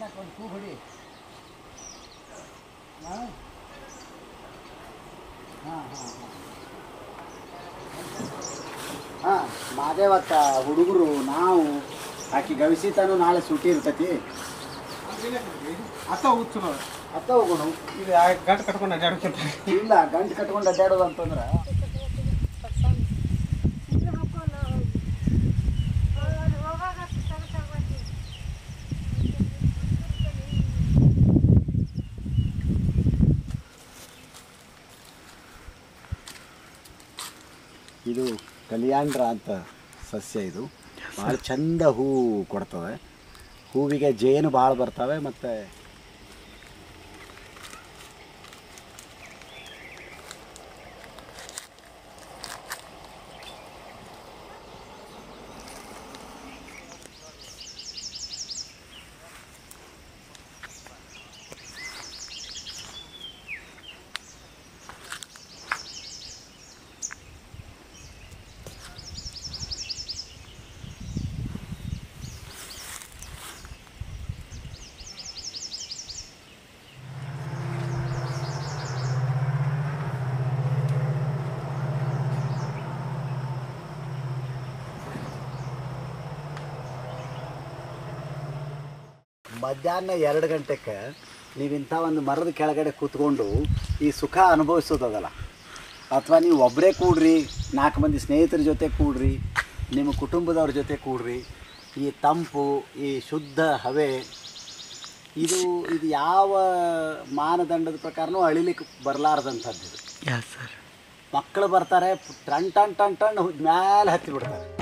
ಒಂದು ಕೂ ಹೊಡಿ ಹಾಂ ಹಾಂ ಹಾಂ ಹಾಂ ಮಾದೇವತ್ತ ಹುಡುಗರು ನಾವು ಆಕಿ ಗವಿಸಿತಾನು ನಾಳೆ ಸೂಟಿ ಇರ್ತೈತಿ ಅತ್ತ ಹುಚ್ಚು ನಾವು ಅತ್ತ ಹೋಗೋಣ ಇದು ಗಂಟು ಕಟ್ಕೊಂಡು ಅಡ್ಡಾಡ್ಕೊಂತ ಇಲ್ಲ ಗಂಟು ಕಟ್ಕೊಂಡು ಅಡ್ಡಾಡೋದು ಅಂತಂದ್ರೆ ಇದು ಕಲಿಯಾಂಡ್ರ ಅಂತ ಸಸ್ಯ ಇದು ಭಾಳ ಚಂದ ಹೂ ಕೊಡ್ತವೆ ಹೂವಿಗೆ ಜೇನು ಭಾಳ ಬರ್ತವೆ ಮತ್ತು ಮಧ್ಯಾಹ್ನ ಎರಡು ಗಂಟೆಗೆ ನೀವು ಇಂಥ ಒಂದು ಮರದ ಕೆಳಗಡೆ ಕೂತ್ಕೊಂಡು ಈ ಸುಖ ಅನುಭವಿಸೋದಲ್ಲ ಅಥವಾ ನೀವು ಒಬ್ಬರೇ ಕೂಡ್ರಿ ನಾಲ್ಕು ಮಂದಿ ಸ್ನೇಹಿತರ ಜೊತೆ ಕೂಡ್ರಿ ನಿಮ್ಮ ಕುಟುಂಬದವ್ರ ಜೊತೆ ಕೂಡ್ರಿ ಈ ತಂಪು ಈ ಶುದ್ಧ ಹವೆ ಇದು ಇದು ಯಾವ ಮಾನದಂಡದ ಪ್ರಕಾರನೂ ಅಳಿಲಿಕ್ಕೆ ಬರಲಾರ್ದಂಥದ್ದು ಇದು ಯಾ ಸರ್ ಮಕ್ಕಳು ಬರ್ತಾರೆ ಟಣ್ ಟಣ್ ಟಣ್ ಟಣ್ ಮೇಲೆ ಹತ್ತಿ ಬಿಡ್ತಾರೆ